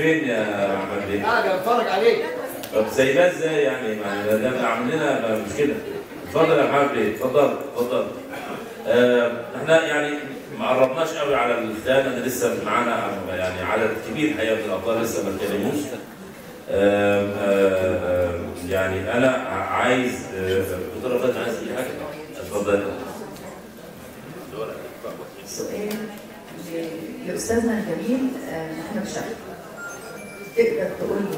فين يا احمد بيه؟ قاعد اتفرج عليك طب سايباه ازاي يعني؟ ما ده ده عامل لنا مشكله. اتفضل يا محمد بيه، اتفضل اتفضل. آه احنا يعني ما قربناش قوي على الختام انا لسه معانا يعني عدد كبير حقيقه من الابطال لسه ما اتكلموش. آه آه يعني انا عايز آه، دكتوره فاطمه عايز اي حاجه؟ اتفضل. سؤال ل- لاستاذنا الجميل آه، محمد شرف تقدر تقول لي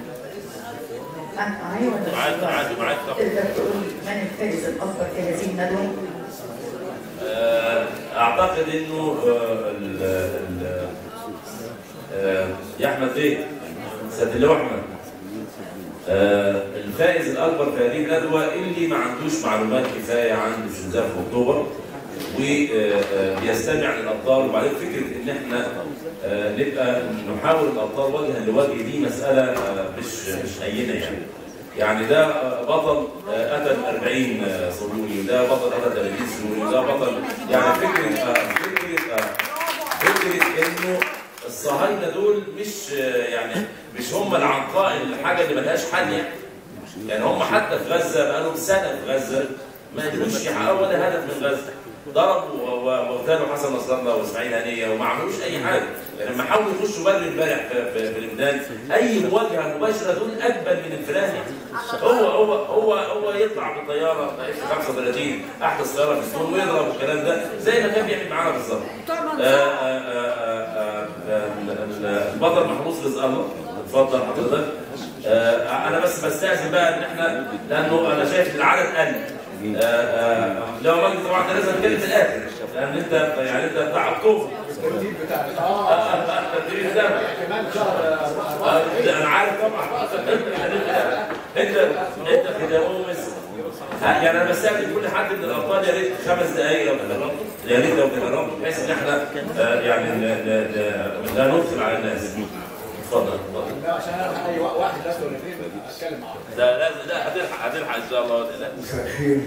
معاك معايا ولا معاك معاك معاك طبعا. تقدر تقول لي من الفائز الاكبر في هذه الندوه؟ آه، اعتقد انه آه، ال ال آه، يا احمد بيه سيد اللواء احمد آه، الفائز الاكبر في هذه الندوه اللي ما عندوش معلومات كفايه عن الشذاذ في اكتوبر وبيستمع للابطال وبعدين فكره ان احنا آه، نبقى نحاول الابطال وجها لوجه دي مساله آه، مش مش هينه يعني يعني ده آه، بطل آه، قتل 40 آه، صهيوني وده بطل قتل 30 صهيوني وده بطل يعني فكره آه، فكره آه، فكره انه الصهاينه دول مش آه، يعني مش هم العنقاء الحاجه اللي ملهاش حل يعني يعني هم حتى في غزه بقالهم سنه في غزه ما قدروش يحققوا ولا هدف من غزه ضربوا و- و- واغتالوا حسن نصر الله واسماعيل هنيه وما عملوش اي حاجه يعني لما حاولوا يخشوا بدر امبارح في, في, في لبنان اي مواجهه مباشره دول اجبل من الفلان هو هو هو هو يطلع بطياره اف 35 احدث طياره في الكون ويضرب الكلام ده زي ما كان بيعمل معانا بالظبط آه، آه، آه، آه، آه، ال- البطل محروس رزق الله اتفضل حضرتك آه، انا بس بستاذن بقى ان احنا لانه انا شايف ان العدد قل آه، آه، لو مجد طبعا انت لازم تتكلم في الاخر لان انت يعني انت بتاع اكتوبر الترتيب بتاعك آه، اه آه، آه، التدريب ده كمان شهر آه، أربعة. لا، انا عارف طبعا انت انت كده مؤمس يعني انا بستخدم كل حد من الابطال يا ريت خمس دقائق لو تكرمت يا ريت لو تكرمت بحيث ان احنا آه، يعني ن- ن- ن- لا ندخل على الناس اتفضل اتفضل لا عشان انا اي واحد بس ولا اثنين اتكلم معاهم لا لازم لا هتلحق هتلحق ان شاء الله لا. مساء الخير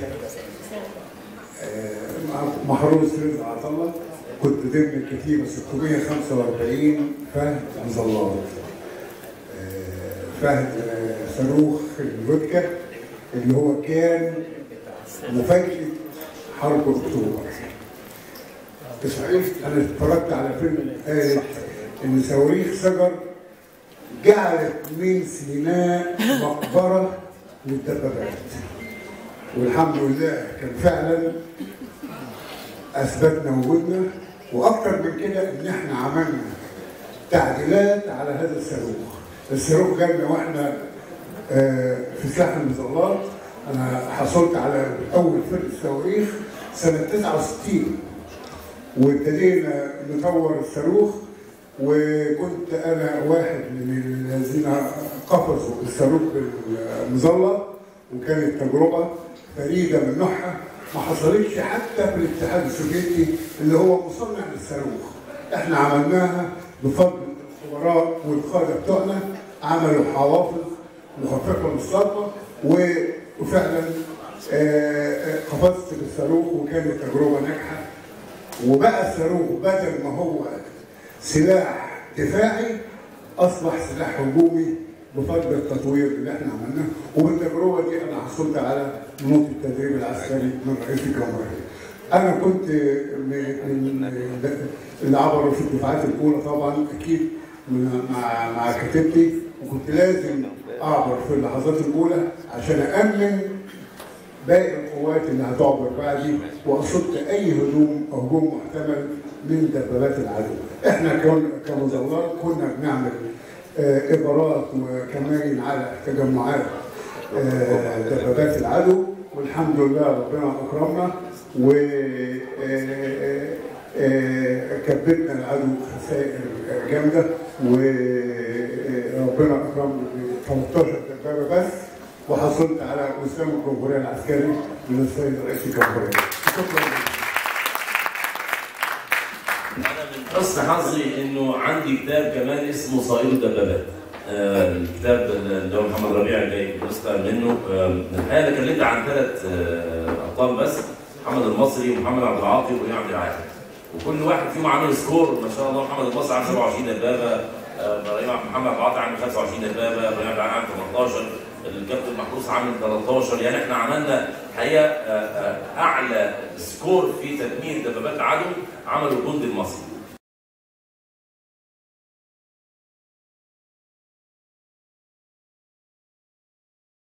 آه، محروس رزق عطله كنت ضمن الكتيبه 645 فهد مظلات آه، فهد آه، صاروخ الفودكا اللي هو كان مفاجأة حرب اكتوبر اسمعت انا اتفرجت على فيلم قالت ان صواريخ شجر جعلت من سيناء مقبره للدبابات والحمد لله كان فعلا اثبتنا وجودنا واكتر من كده ان احنا عملنا تعديلات على هذا الصاروخ الصاروخ جالنا واحنا آه، في ساحل المظلات انا حصلت على اول فرقه صواريخ سنه 69 وابتدينا نطور الصاروخ وكنت انا واحد من الذين قفزوا الصاروخ بالمظله وكانت تجربه فريده من نوعها ما حصلتش حتى في الاتحاد السوفيتي اللي هو مصنع للصاروخ احنا عملناها بفضل الخبراء والقاده بتوعنا عملوا حوافظ مخففه للصدمه و- وفعلا آه، آه، قفزت بالصاروخ وكانت تجربه ناجحه وبقى الصاروخ بدل ما هو سلاح دفاعي اصبح سلاح هجومي بفضل التطوير اللي احنا عملناه وبالتجربه دي انا حصلت على نقطه التدريب العسكري من رئيس الجمهوريه. انا كنت من من اللي عبروا في الدفعات الاولى طبعا اكيد من- مع مع كتيبتي وكنت لازم اعبر في اللحظات الاولى عشان امن باقي القوات اللي هتعبر بعدي واصد اي هجوم او هجوم محتمل من دبابات العدو. احنا كن- كمظلات كنا بنعمل آه، اجراءات وكمائن على تجمعات آه، دبابات العدو والحمد لله ربنا اكرمنا و آه، آه، كبتنا العدو خسائر جامده وربنا اكرمنا ب 13 دبابه بس وحصلت على وسام الجمهوريه العسكري من السيد رئيس الجمهوريه. شكرا انا من حسن حظي انه عندي كتاب كمان اسمه صائد الدبابات آه، الكتاب اللي هو محمد ربيع جاي نسخه منه آه، الحقيقه انا كلمت عن ثلاث آه، ابطال بس محمد المصري ومحمد عبد العاطي وإمام عبد العال وكل واحد فيهم عامل سكور ما شاء الله محمد المصري عامل 27 دبابه آه، ابراهيم عبد محمد عبد العاطي عامل 25 دبابه ابراهيم عبد العال عامل 18 الكابتن محروس عامل 13 يعني احنا عملنا حقيقه آه، آه، اعلى سكور في تدمير دبابات العدو عمله الجندي المصري